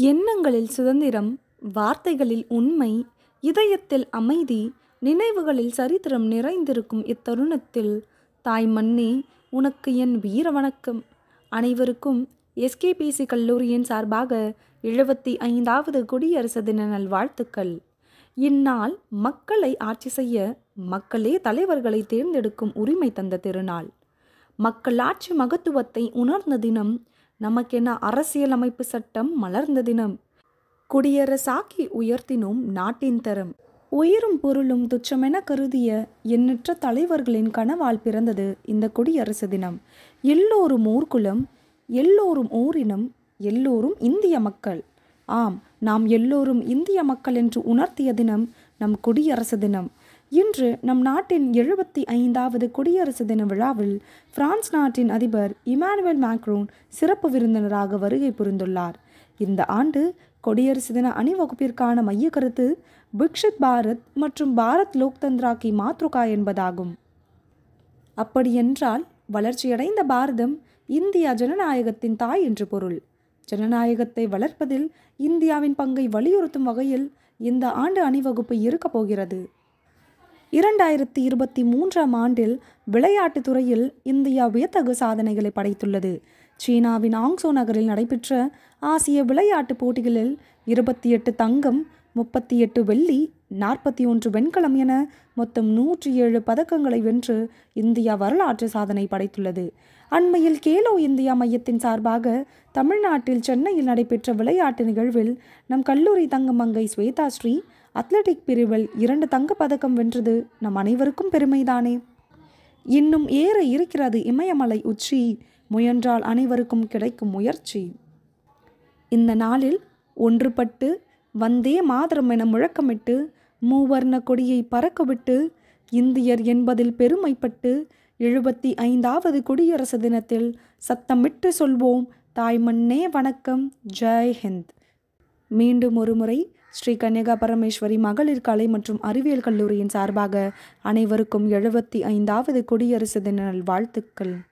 எண்ணங்களில் சுதந்திரம் வார்த்தைகளில் உண்மை இதயத்தில் அமைதி நினைவுகளில் சரித்திரம் நிறைந்திருக்கும் இத்தருணத்தில் தாய் மண்ணே உனக்கு என் வீர வணக்கம் அனைவருக்கும் எஸ்கேபிசி கல்லூரியின் சார்பாக எழுபத்தி ஐந்தாவது குடியரசு தின நல்வாழ்த்துக்கள் இந்நாள் மக்களை ஆட்சி செய்ய மக்களே தலைவர்களை தேர்ந்தெடுக்கும் உரிமை தந்த திருநாள் மக்களாட்சி மகத்துவத்தை உணர்ந்த தினம் நமக்கென அரசியலமைப்பு சட்டம் மலர்ந்த தினம் குடியரசாக்கி உயர்த்தினோம் நாட்டின் தரம் உயிரும் பொருளும் துச்சமென கருதிய எண்ணற்ற தலைவர்களின் கனவால் பிறந்தது இந்த குடியரசு தினம் எல்லோரும் ஊர்குலம் எல்லோரும் ஓரினம் எல்லோரும் இந்திய மக்கள் ஆம் நாம் எல்லோரும் இந்திய மக்கள் என்று உணர்த்திய தினம் நம் குடியரசு தினம் இன்று நம் நாட்டின் எழுபத்தி ஐந்தாவது குடியரசு தின விழாவில் பிரான்ஸ் நாட்டின் அதிபர் இமானுவேல் மேக்ரோன் சிறப்பு விருந்தினராக வருகை புரிந்துள்ளார் இந்த ஆண்டு குடியரசு தின அணிவகுப்பிற்கான மைய கருத்து விக்ஷித் பாரத் மற்றும் பாரத் லோக்தந்திரா கி மாத்ருகா என்பதாகும் அப்படியென்றால் வளர்ச்சியடைந்த பாரதம் இந்தியா ஜனநாயகத்தின் தாய் என்று பொருள் ஜனநாயகத்தை வளர்ப்பதில் இந்தியாவின் பங்கை வலியுறுத்தும் வகையில் இந்த ஆண்டு அணிவகுப்பு இருக்கப் போகிறது இரண்டாயிரத்தி இருபத்தி மூன்றாம் ஆண்டில் விளையாட்டுத் துறையில் இந்தியா வியத்தகு சாதனைகளை படைத்துள்ளது சீனாவின் ஆங்சோ நகரில் நடைபெற்ற ஆசிய விளையாட்டுப் போட்டிகளில் இருபத்தி எட்டு தங்கம் முப்பத்தி எட்டு வெள்ளி நாற்பத்தி ஒன்று வெண்கலம் என மொத்தம் நூற்றி ஏழு பதக்கங்களை வென்று இந்தியா வரலாற்று சாதனை படைத்துள்ளது அண்மையில் கேலோ இந்தியா மையத்தின் சார்பாக தமிழ்நாட்டில் சென்னையில் நடைபெற்ற விளையாட்டு நிகழ்வில் நம் கல்லூரி தங்கமங்கை ஸ்வேதா ஸ்ரீ அத்லட்டிக் பிரிவில் இரண்டு தங்கப் பதக்கம் வென்றது நம் அனைவருக்கும் பெருமைதானே இன்னும் ஏற இருக்கிறது இமயமலை உச்சி முயன்றால் அனைவருக்கும் கிடைக்கும் முயற்சி இந்த நாளில் ஒன்றுபட்டு வந்தே மாதரம் என முழக்கமிட்டு மூவர்ண கொடியை பறக்கவிட்டு இந்தியர் என்பதில் பெருமைப்பட்டு எழுபத்தி ஐந்தாவது குடியரசு தினத்தில் சத்தமிட்டு சொல்வோம் தாய்மண்ணே வணக்கம் ஜெய் ஹிந்த் மீண்டும் ஒருமுறை ஸ்ரீ கன்யகா பரமேஸ்வரி மகளிர் கலை மற்றும் அறிவியல் கல்லூரியின் சார்பாக அனைவருக்கும் எழுபத்தி ஐந்தாவது குடியரசு தின நல்வாழ்த்துக்கள்